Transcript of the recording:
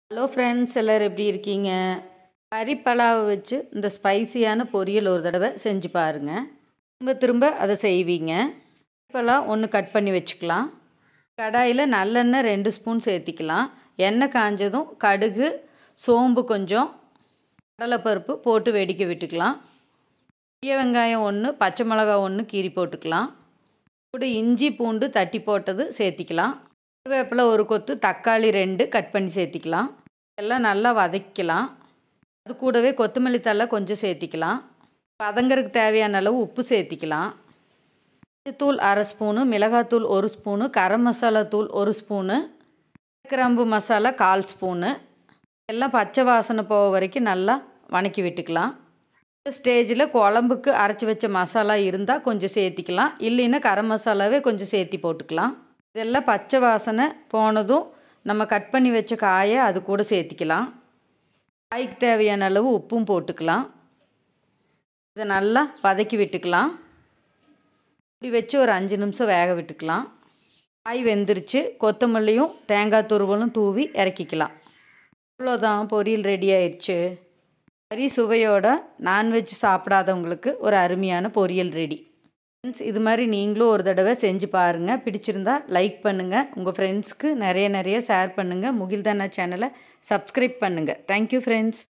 hello friends எல்லோரும் எப்படி இருக்கீங்க கறி பலாவை வச்சு இந்த ஸ்பைசியான பொரியல் ஒரு தடவை செஞ்சு பாருங்கள் திரும்ப திரும்ப அதை செய்வீங்க பலாவ் ஒன்று கட் பண்ணி வச்சுக்கலாம் கடாயில் நல்லெண்ணெய் ரெண்டு ஸ்பூன் சேர்த்திக்கலாம் எண்ணெய் காஞ்சதும் கடுகு சோம்பு கொஞ்சம் கடலைப்பருப்பு போட்டு வெடிக்க விட்டுக்கலாம் பெரிய வெங்காயம் ஒன்று பச்சை மிளகாய் ஒன்று கீறி போட்டுக்கலாம் கூட இஞ்சி பூண்டு தட்டி போட்டது சேர்த்திக்கலாம் கருவேப்பிலை ஒரு கொத்து தக்காளி ரெண்டு கட் பண்ணி சேர்த்திக்கலாம் எல்லாம் நல்லா வதக்கிக்கலாம் அது கூடவே கொத்தமல்லி தழை கொஞ்சம் சேர்த்திக்கலாம் வதங்கறதுக்கு தேவையான அளவு உப்பு சேர்த்திக்கலாம் தூள் அரை ஸ்பூனு மிளகாத்தூள் ஒரு ஸ்பூனு கரம் மசாலா தூள் ஒரு ஸ்பூனு கிராம்பு மசாலா கால் ஸ்பூனு எல்லாம் பச்சை வாசனை போக வரைக்கும் நல்லா வணக்கி விட்டுக்கலாம் ஸ்டேஜில் குழம்புக்கு அரைச்சி வச்ச மசாலா இருந்தால் கொஞ்சம் சேர்த்திக்கலாம் இல்லைன்னா கரம் மசாலாவே கொஞ்சம் சேர்த்தி போட்டுக்கலாம் இதெல்லாம் பச்சை வாசனை போனதும் நம்ம கட் பண்ணி வச்ச காயை அது கூட சேர்த்திக்கலாம் காய்க்கு தேவையான அளவு உப்பும் போட்டுக்கலாம் இதை நல்லா வதக்கி விட்டுக்கலாம் இப்படி வச்சு ஒரு அஞ்சு நிமிஷம் வேக விட்டுக்கலாம் காய் வெந்துருச்சு கொத்தமல்லியும் தேங்காய் துருவலும் தூவி இறக்கிக்கலாம் அவ்வளோதான் பொரியல் ரெடி ஆயிடுச்சு கறி சுவையோட நான்வெஜ் சாப்பிடாதவங்களுக்கு ஒரு அருமையான பொரியல் ரெடி ஃப்ரெண்ட்ஸ் இது மாதிரி நீங்களும் ஒரு தடவை செஞ்சு பாருங்கள் பிடிச்சிருந்தா லைக் பண்ணுங்கள் உங்கள் ஃப்ரெண்ட்ஸ்க்கு நிறைய நிறைய ஷேர் பண்ணுங்கள் முகில்தானா சேனலை சப்ஸ்கிரைப் பண்ணுங்கள் தேங்க்யூ ஃப்ரெண்ட்ஸ்